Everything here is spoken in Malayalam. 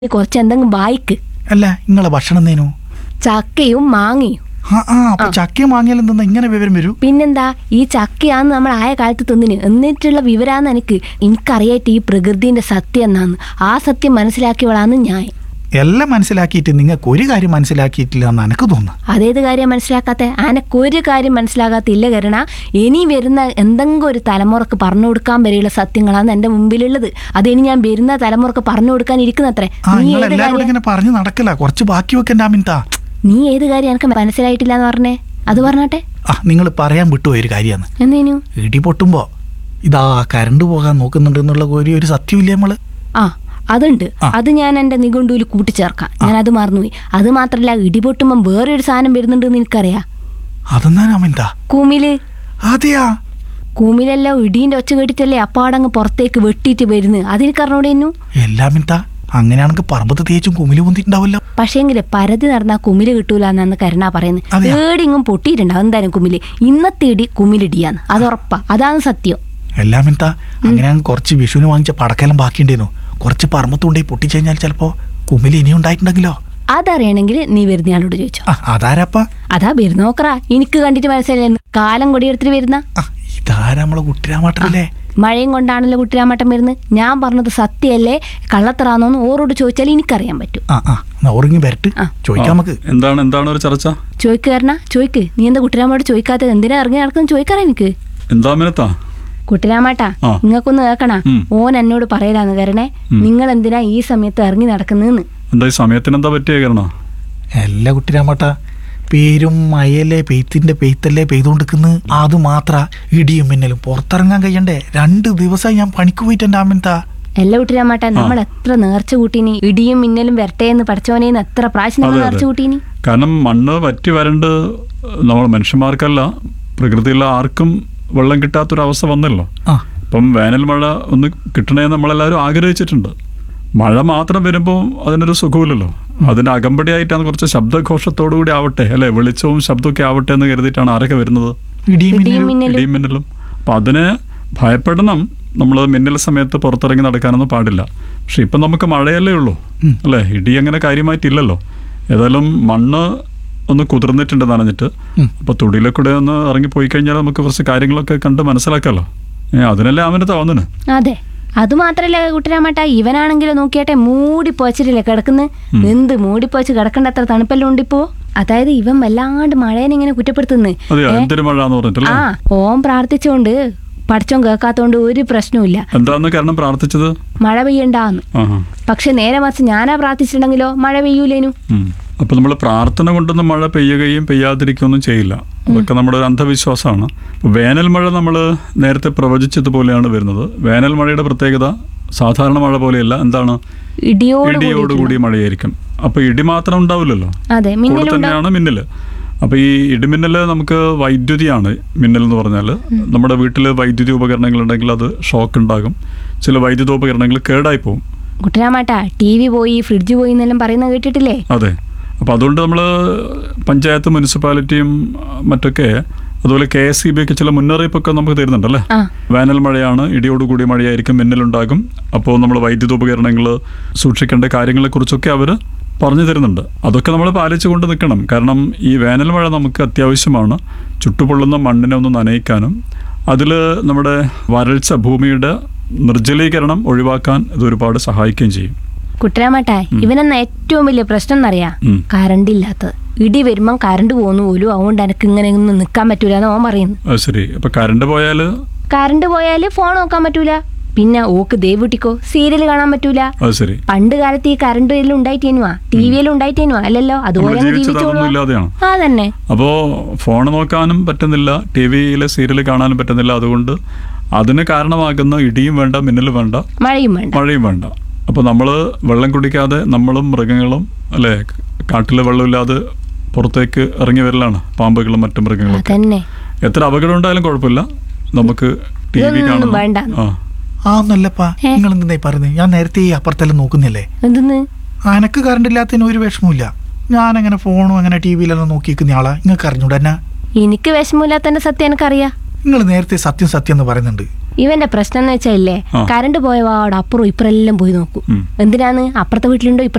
കുറച്ച് എന്തെങ്കിലും വായിക്ക് അല്ല നിങ്ങളെ ഭക്ഷണം തേനു ചക്കയും മാങ്ങയും ആ ആ അപ്പൊ ചക്കയും വാങ്ങിയാലും എന്തെന്നാ ഇങ്ങനെ വിവരം വരൂ പിന്നെന്താ ഈ ചക്കയാന്ന് നമ്മൾ ആയ കാലത്ത് തിന്നിന് എന്നിട്ടുള്ള വിവരാന്ന് എനിക്ക് എനിക്കറിയായിട്ട് ഈ പ്രകൃതിന്റെ സത്യം എന്നാന്ന് ആ സത്യം മനസ്സിലാക്കിയവളാന്ന് ഞാൻ എല്ലാം മനസ്സിലാക്കിയിട്ട് നിങ്ങൾക്ക് ഒരു കാര്യം മനസ്സിലാക്കിയിട്ടില്ല എന്ന് എനിക്ക് തോന്നുന്നു അതേത് കാര്യം മനസ്സിലാക്കാത്ത ആനക്കൊരു കാര്യം മനസ്സിലാകാത്തില്ല കരുണ ഇനി വരുന്ന എന്തെങ്കിലും ഒരു തലമുറക്ക് പറഞ്ഞു കൊടുക്കാൻ വരെയുള്ള സത്യങ്ങളാണ് എൻ്റെ മുമ്പിലുള്ളത് അതിനി ഞാൻ വരുന്ന തലമുറക്ക് പറഞ്ഞു കൊടുക്കാൻ ഇരിക്കുന്നത്രേ ആ നീ നിങ്ങൾ ഏത് എല്ലാവരോടും കാര്യം ഇങ്ങനെ പറഞ്ഞു നടക്കില്ല കുറച്ച് ബാക്കി വെക്കണ്ട അമിൻതാ നീ ഏത് കാര്യം എനിക്ക് മനസ്സിലായിട്ടില്ല എന്ന് പറഞ്ഞേ അത് പറഞ്ഞാട്ടെ ആ നിങ്ങൾ പറയാൻ വിട്ടുപോയ ഒരു കാര്യമാണ് എന്നേനു ഇടി പൊട്ടുമ്പോ ഇതാ കരണ്ട് പോകാൻ നോക്കുന്നുണ്ട് എന്നുള്ള ഒരു ഒരു സത്യമില്ലേ നമ്മള് ആ അതുണ്ട് ആ. അത് ഞാൻ എൻ്റെ നിഘണ്ടുവിൽ കൂട്ടിച്ചേർക്കാം ഞാൻ അത് മറന്നുപോയി അത് മാത്രല്ല ഇടിപൊട്ടുമ്പം വേറൊരു സാധനം വരുന്നുണ്ടെന്ന് എനിക്കറിയാം അതെന്നാ അമിൻതാ കൂമില് അതെയാ കൂമിലെല്ലാം ഇടീൻ്റെ ഒച്ച കേട്ടിട്ടല്ലേ അപ്പാടങ്ങ് പുറത്തേക്ക് വെട്ടിയിട്ട് വരുന്നത് അതെനിക്കറിഞ്ഞൂടേനു എല്ലാ അമിൻതാ അങ്ങനെയാണെങ്കിൽ പറമ്പത്ത് തേച്ചും കുമില് പൊന്തിട്ടുണ്ടാവല്ലോ പക്ഷേങ്കിൽ പരതി നടന്നാൽ കുമില് കിട്ടൂല എന്നാണ് കരുണ പറയുന്നത് അതെയോ? ഏടിങ്ങും പൊട്ടിയിട്ടുണ്ടാവും എന്തായാലും കുമില് ഇന്നത്തെ ഇടി കുമിലിടിയാന്ന് അത് ഉറപ്പാ അതാണ് സത്യം എല്ലാ അമിൻതാ അങ്ങനെയാണെങ്കിൽ കുറച്ച് വിഷുവിന് വാങ്ങിച്ച പടക്കെല്ലാം ബാക്കിയുണ്ടേനു കുറച്ച് പറമ്പത്തുകൊണ്ടേ പൊട്ടിച്ചു കഴിഞ്ഞാൽ ചിലപ്പോ കുമില് ഇനിയും ഉണ്ടായിട്ടുണ്ടെങ്കിലോ അതറിയണമെങ്കിൽ നീ വരുന്നയാളോട് ചോദിച്ചോ ആ അതാരപ്പാ അതാ വരുന്നോക്കറാ എനിക്ക് കണ്ടിട്ട് മനസ്സിലായിരുന്നു കാലം കൊടിയെടുത്തിട്ട് വരുന്ന ആ ഇതാരാ നമ്മളെ കുട്ടിരാമാട്ടല്ലേ മഴയും കൊണ്ടാണല്ലോ കുട്ടിരാമട്ടം വരുന്നത് ഞാൻ പറഞ്ഞത് സത്യമല്ലേ കള്ളത്തറാന്നോന്ന് ഓരോട് ചോദിച്ചാൽ എനിക്കറിയാൻ പറ്റും ആ ആ എന്നാ ഉറങ്ങി വരട്ട് ആ. ചോദിക്കാം നമുക്ക് എന്താണ് എന്താണ് ഒരു ചർച്ച ചോദിക്ക് കാരണ ചോദിക്ക് നീ എന്താ കുട്ടിരാമോട് ചോദിക്കാത്തത് എന്തിനാ ഇറങ്ങി നടക്കുന്ന ചോദിക്കാറാ എനിക്ക് എന്താ മിനത്താ കുട്ടിരാമാട്ടാ ആ. നിങ്ങൾക്കൊന്ന് കേൾക്കണ ഉം. ഓൻ എന്നോട് പറയലാന്ന് കരണേ നിങ്ങൾ എന്തിനാ ഈ സമയത്ത് ഇറങ്ങി നടക്കുന്നതെന്ന് എന്താ ഈ സമയത്തിന് എന്താ പറ്റിയ കാരണം അല്ല കുട്ടിരാമാട്ട പേരും മയല്ലേ പെയ്ത്തിന്റെ പെയ്ത്തല്ലേ പെയ്തുകൊണ്ടിരിക്കുന്നത് അത് മാത്ര ഇടിയും മിന്നലും പുറത്തിറങ്ങാൻ കഴിയണ്ടേ രണ്ട് ദിവസമായി ഞാൻ പണിക്ക് പോയിട്ട് എൻ്റെ അമ്മത്താ എല്ലാ കുട്ടിരാമാട്ടാ നമ്മൾ എത്ര നേർച്ച കൂട്ടീനി ഇടിയും മിന്നലും വരട്ടെ എന്ന് പഠിച്ചവനേന്ന് എത്ര പ്രാവശ്യം നമ്മൾ അതെ, അതെ. നേർച്ച കൂട്ടീനി കാരണം മണ്ണ് വറ്റി വരണ്ട് നമ്മൾ മനുഷ്യന്മാർക്കല്ല പ്രകൃതിയിലുള്ള ആർക്കും വെള്ളം കിട്ടാത്തൊരവസ്ഥ വന്നല്ലോ ആ അപ്പം വേനൽ മഴ ഒന്ന് കിട്ടണേ നമ്മളെല്ലാവരും ആഗ്രഹിച്ചിട്ടുണ്ട് മഴ മാത്രം വരുമ്പോൾ അതിനൊരു സുഖമില്ലല്ലോ അതിന് അകമ്പടിയായിട്ടാണ് കുറച്ച് ശബ്ദഘോഷത്തോടു കൂടി ആവട്ടെ അല്ലെ വെളിച്ചവും ശബ്ദമൊക്കെ ആവട്ടെ എന്ന് കരുതിയിട്ടാണ് ആരൊക്കെ വരുന്നത് ഇടിയും ഇടിയും മിന്നലും മിന്നലും ഇടിയും മിന്നലും അപ്പം അതിനെ ഭയപ്പെടണം നമ്മൾ മിന്നൽ സമയത്ത് പുറത്തിറങ്ങി നടക്കാനൊന്നും പാടില്ല പക്ഷെ ഇപ്പം നമുക്ക് മഴയല്ലേ ഉള്ളൂ ഉം. അല്ലേ ഇടി അങ്ങനെ കാര്യമായിട്ടില്ലല്ലോ ഏതായാലും മണ്ണ് ഒന്ന് കുതിർന്നിട്ടുണ്ട് നനഞ്ഞിട്ട് ഉം. അപ്പോൾ തുടിയിലെ കൂടെ ഒന്ന് ഇറങ്ങി പോയി കഴിഞ്ഞാൽ നമുക്ക് കുറച്ച് കാര്യങ്ങളൊക്കെ കണ്ട് മനസ്സിലാക്കാമല്ലോ ഏ അതിനല്ലേ അവനെ തോന്നുന്നു അതെ അത് മാത്രല്ല കുട്ടിരാമട്ട ഇവനാണെങ്കിലും നോക്കിയാട്ടെ മൂടി പോച്ചിട്ടില്ലേ കിടക്കുന്നത് എന്ത് മൂടി പോച്ച് കിടക്കേണ്ട അത്ര തണുപ്പെല്ലാം ഉണ്ടിപ്പോ അതായത് ഇവൻ വല്ലാണ്ട് മഴേനെ ഇങ്ങനെ കുറ്റപ്പെടുത്തുന്നു അതെയോ എന്തൊരു മഴ എന്ന് പറഞ്ഞിട്ടല്ലേ ആ ഓം പ്രാർത്ഥിച്ചോണ്ട് പഠിച്ചോൻ കേൾക്കാത്തോണ്ട് ഒരു പ്രശ്നവുമില്ല എന്താന്ന് കാരണം പ്രാർത്ഥിച്ചത് മഴ പെയ്യണ്ടാന്ന് ആഹാ പക്ഷെ നേരെ മറിച്ച് ഞാനാ പ്രാർത്ഥിച്ചിട്ടുണ്ടെങ്കിലോ മഴ പെയ്യൂലേനു ഉം. അപ്പൊ നമ്മൾ പ്രാർത്ഥന കൊണ്ടൊന്നും മഴ പെയ്യുകയും പെയ്യാതിരിക്കുകയൊന്നും ചെയ്യില്ല അതൊക്കെ നമ്മുടെ ഒരു അന്ധവിശ്വാസമാണ് അപ്പൊ വേനൽ മഴ നമ്മൾ നേരത്തെ പ്രവചിച്ചതുപോലെയാണ് വരുന്നത് വേനൽ മഴയുടെ പ്രത്യേകത സാധാരണ മഴ പോലെയല്ല എന്താണ് ഇടിയോട് ഇടിയോടുകൂടി മഴയായിരിക്കും അപ്പൊ ഇടി മാത്രം ഉണ്ടാവില്ലല്ലോ അതെ കൂടെ മിന്നലുണ്ടാവും തന്നെയാണ് മിന്നല് അപ്പൊ ഈ ഇടിമിന്നല് നമുക്ക് വൈദ്യുതിയാണ് മിന്നൽ എന്ന് പറഞ്ഞാൽ നമ്മുടെ വീട്ടിൽ വൈദ്യുതി ഉപകരണങ്ങൾ ഉണ്ടെങ്കിൽ അത് ഷോക്ക് ഉണ്ടാകും ചില വൈദ്യുതോപകരണങ്ങൾ കേടായി പോകും കുട്ടരാമാട്ട ടി വി പോയി ഫ്രിഡ്ജ് പോയി എന്നെല്ലാം പറയുന്നത് കേട്ടിട്ടില്ലേ അതെ അപ്പോൾ അതുകൊണ്ട് നമ്മൾ പഞ്ചായത്ത് മുനിസിപ്പാലിറ്റിയും ആ, മറ്റൊക്കെ അതുപോലെ കെ എസ് സി ബി ഒക്കെ ചില മുന്നറിയിപ്പൊക്കെ നമുക്ക് തരുന്നുണ്ടല്ലേ ആ വേനൽ മഴയാണ് ഇടിയോടുകൂടി മഴയായിരിക്കും മിന്നലുണ്ടാകും അപ്പോൾ നമ്മൾ വൈദ്യുതോപകരണങ്ങൾ സൂക്ഷിക്കേണ്ട കാര്യങ്ങളെക്കുറിച്ചൊക്കെ അവർ പറഞ്ഞു തരുന്നുണ്ട് അതൊക്കെ നമ്മൾ പാലിച്ചുകൊണ്ട് നിൽക്കണം കാരണം ഈ വേനൽ മഴ നമുക്ക് അത്യാവശ്യമാണ് ചുട്ടുപൊള്ളുന്ന മണ്ണിനെ ഒന്ന് നനയിക്കാനും അതിൽ നമ്മുടെ വരൾച്ച ഭൂമിയുടെ നിർജ്ജലീകരണം ഒഴിവാക്കാൻ ഇത് ഒരുപാട് സഹായിക്കുകയും ചെയ്യും കുട്ടരാമാട്ട ഇവനെന്ന ഏറ്റവും വലിയ പ്രശ്നം എന്നറിയാ ഉം. കറണ്ട് ഇല്ലാത്തത് ഇടി വരുമ്പം കറണ്ട് പോകുന്നു പോലും അതുകൊണ്ട് എനിക്ക് ഇങ്ങനെ ഒന്നും നിൽക്കാൻ പറ്റൂല എന്ന് ഓൻ പറയുന്നു അത് ശരി അപ്പോൾ കറണ്ട് പോയാൽ കറണ്ട് പോയാല് ഫോൺ നോക്കാൻ പറ്റൂല പിന്നെ ഓക്ക് ദേവുട്ടിക്കോ സീരിയൽ കാണാൻ പറ്റൂല അത് ശരി പണ്ട് കാലത്ത് ഈ കറണ്ട് എല്ലാം ഉണ്ടായിട്ടേനുവാ ടി വിയിലും ഉണ്ടായിട്ടേനുവാ അല്ലല്ലോ അതുപോലെ നമ്മൾ അങ്ങ് ജീവിച്ചത് ജീവിച്ചോളുവാ. അതൊന്നും ഇല്ലാതെയാണ് ആ തന്നെ അപ്പോൾ ഫോൺ നോക്കാനും പറ്റുന്നില്ല ടി വിയിലെ സീരിയൽ കാണാനും പറ്റുന്നില്ല അതുകൊണ്ട് അതിന് കാരണമാകുന്ന ഇടിയും വേണ്ട മിന്നലും വേണ്ട മഴയും വേണ്ട മഴയും വേണ്ട അപ്പോൾ നമ്മൾ വെള്ളം കുടിക്കാതെ നമ്മളും മൃഗങ്ങളും അല്ലേ കാട്ടിൽ വെള്ളമില്ലാതെ പുറത്തേക്ക് ഇറങ്ങി വരലാണ് പാമ്പുകളും മറ്റു മൃഗങ്ങളും അതന്നെ എത്ര അപകടം ഉണ്ടായാലും കുഴപ്പമില്ല നമുക്ക് ടി വി ഇതൊന്നും കാണുന്നു വേണ്ട. ആ ആ ഒന്നല്ലപ്പാ ഏ? നിങ്ങൾ എന്തിനായി പറയുന്നത് ഞാൻ നേരത്തെ ഈ അപ്പുറത്തെല്ലാം നോക്കുന്നില്ലേ എന്തെന്ന് അനക്ക് കറണ്ട് ഇല്ലാത്തതിന് ഒരു വിഷമമില്ല ഞാൻ അങ്ങനെ ഫോണും അങ്ങനെ ടി വിയിലെല്ലാം നോക്കി നിൽക്കുന്ന ആളാ നിങ്ങൾക്ക് അറിഞ്ഞൂടെ എന്നാ എനിക്ക് വിഷമമില്ലാത്തന്റെ സത്യം എനിക്കറിയാം നിങ്ങൾ നേരത്തെ സത്യം സത്യം എന്ന് പറയുന്നുണ്ട് ഇവന്റെ പ്രശ്നം എന്ന് വെച്ചാൽ ഇല്ലേ ആ. കറണ്ട് പോയ പാട് അപ്പുറം ഇപ്പുറം എല്ലാം പോയി നോക്കും ഉം. എന്തിനാന്ന് അപ്പുറത്തെ വീട്ടിലുണ്ടോ ഇപ്പുറത്തെ